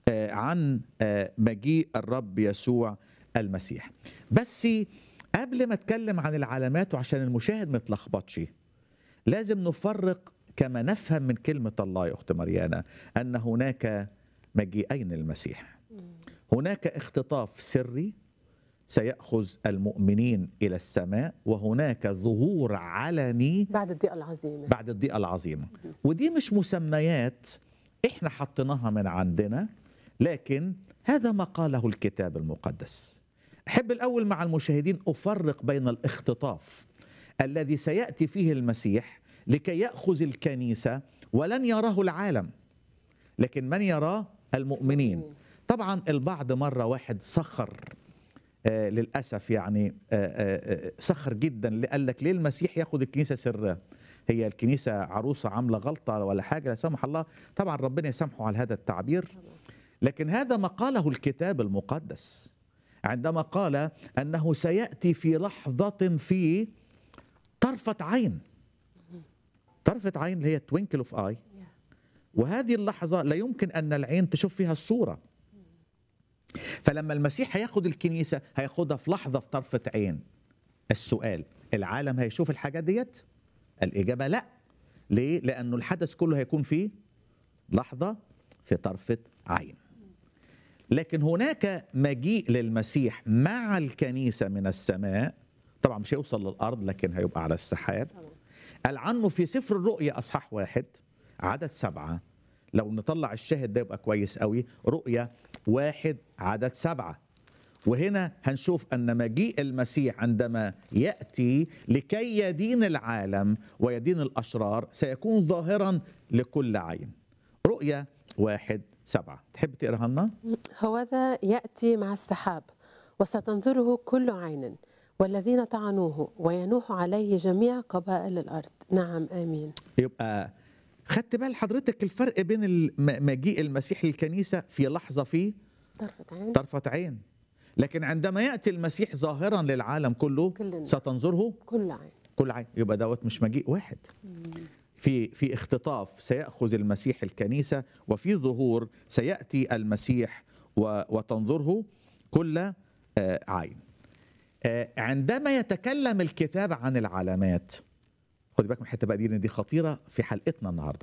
آه، عن آه، مجيء الرب يسوع المسيح بس قبل ما اتكلم عن العلامات وعشان المشاهد ما يتلخبطش لازم نفرق كما نفهم من كلمة الله يا أخت مريانا أن هناك مجيئين المسيح هناك اختطاف سري سيأخذ المؤمنين إلى السماء وهناك ظهور علني بعد الضيقة العظيمة بعد الضيقة العظيمة ودي مش مسميات احنا حطيناها من عندنا لكن هذا ما قاله الكتاب المقدس أحب الأول مع المشاهدين أفرق بين الاختطاف الذي سيأتي فيه المسيح لكي يأخذ الكنيسة ولن يراه العالم لكن من يراه المؤمنين طبعا البعض مرة واحد سخر آه للأسف يعني آه آه آه، سخر جدا قال لك ليه المسيح ياخد الكنيسة سرها هي الكنيسة عروسة عاملة غلطة ولا حاجة لا سمح الله طبعا ربنا يسامحه على هذا التعبير لكن هذا ما قاله الكتاب المقدس عندما قال أنه سيأتي في لحظة في طرفة عين طرفة عين اللي هي توينكل اوف اي وهذه اللحظة لا يمكن أن العين تشوف فيها الصورة فلما المسيح هياخد الكنيسة هياخدها في لحظة في طرفة عين السؤال العالم هيشوف الحاجات ديت الإجابة لا ليه؟ لأنه الحدث كله هيكون في لحظة في طرفة عين لكن هناك مجيء للمسيح مع الكنيسة من السماء طبعا مش هيوصل للأرض لكن هيبقى على السحاب قال عنه في سفر الرؤيا أصحاح واحد عدد سبعة لو نطلع الشاهد ده يبقى كويس قوي رؤيا واحد عدد سبعة وهنا هنشوف أن مجيء المسيح عندما يأتي لكي يدين العالم ويدين الأشرار سيكون ظاهرا لكل عين رؤيا واحد سبعة تحب تقراها لنا؟ هوذا يأتي مع السحاب وستنظره كل عين والذين طعنوه وينوح عليه جميع قبائل الأرض نعم آمين يبقى خدت بال حضرتك الفرق بين الم- مجيء المسيح للكنيسة في لحظة في طرفة عين طرفة عين لكن عندما يأتي المسيح ظاهرا للعالم كله كل الناس. ستنظره كل عين كل عين يبقى دوت مش مجيء واحد في في اختطاف سيأخذ المسيح الكنيسة وفي ظهور سيأتي المسيح و- وتنظره كل آه، عين آه، عندما يتكلم الكتاب عن العلامات خدي بالك من الحته بقى دي لأن دي خطيره في حلقتنا النهارده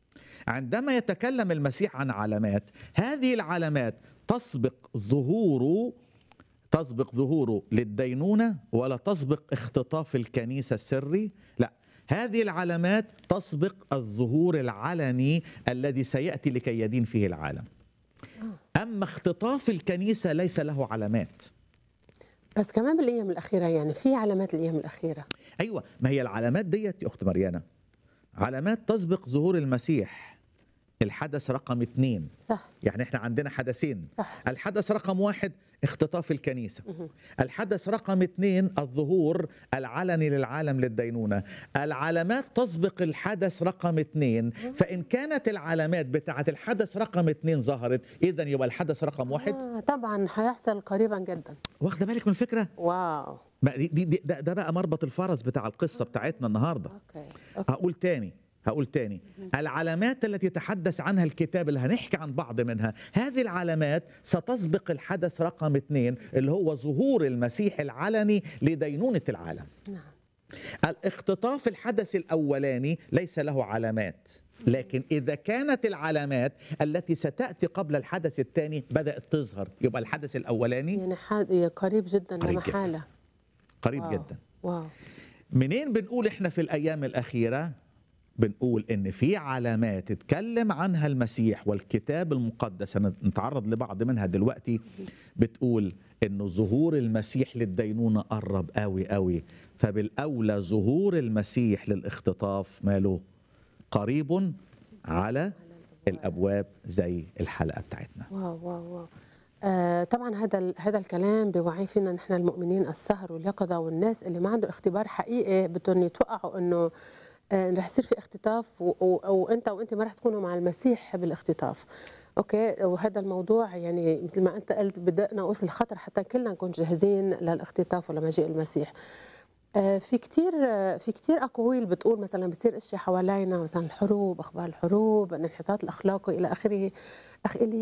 عندما يتكلم المسيح عن علامات هذه العلامات تسبق ظهوره تسبق ظهوره للدينونة ولا تسبق اختطاف الكنيسة السري لا هذه العلامات تسبق الظهور العلني الذي سيأتي لكي يدين فيه العالم أما اختطاف الكنيسة ليس له علامات بس كمان بالأيام الأخيرة يعني في علامات الأيام الأخيرة أيوة ما هي العلامات ديت يا أخت مريانة علامات تسبق ظهور المسيح الحدث رقم اثنين صح يعني احنا عندنا حدثين صح. الحدث رقم واحد اختطاف الكنيسة الحدث رقم اثنين الظهور العلني للعالم للدينونة العلامات تسبق الحدث رقم اثنين فإن كانت العلامات بتاعت الحدث رقم اثنين ظهرت إذا يبقى الحدث رقم واحد آه طبعا هيحصل قريبا جدا واخدة بالك من الفكرة واو بقى دي دي دي ده, ده بقى مربط الفرس بتاع القصة بتاعتنا النهاردة أوكي, أوكي. هقول تاني هقول تاني العلامات التي تحدث عنها الكتاب اللي هنحكي عن بعض منها هذه العلامات ستسبق الحدث رقم اثنين اللي هو ظهور المسيح العلني لدينونة العالم نعم الاختطاف الحدث الأولاني ليس له علامات لكن إذا كانت العلامات التي ستأتي قبل الحدث الثاني بدأت تظهر يبقى الحدث الأولاني يعني حاد قريب جدا قريب لا جداً. محالة قريب واو. جدا واو منين بنقول احنا في الايام الاخيره بنقول ان في علامات اتكلم عنها المسيح والكتاب المقدس هنتعرض لبعض منها دلوقتي بتقول انه ظهور المسيح للدينونه قرب قوي قوي فبالاولى ظهور المسيح للاختطاف ماله قريب على الابواب زي الحلقه بتاعتنا واو واو واو آه طبعا هذا ال- هذا الكلام بيوعي فينا نحن المؤمنين السهر واليقظه والناس اللي ما عنده اختبار حقيقي بدهم يتوقعوا انه آه رح يصير في اختطاف و- و- وانت وانت ما رح تكونوا مع المسيح بالاختطاف اوكي وهذا الموضوع يعني مثل ما انت قلت بدأ نقص الخطر حتى كلنا نكون جاهزين للاختطاف ولمجيء المسيح آه، في كتير آه، في كتير اقاويل بتقول مثلا بتصير اشياء حوالينا مثلا الحروب اخبار الحروب الانحطاط الاخلاقي الى اخره اخ الي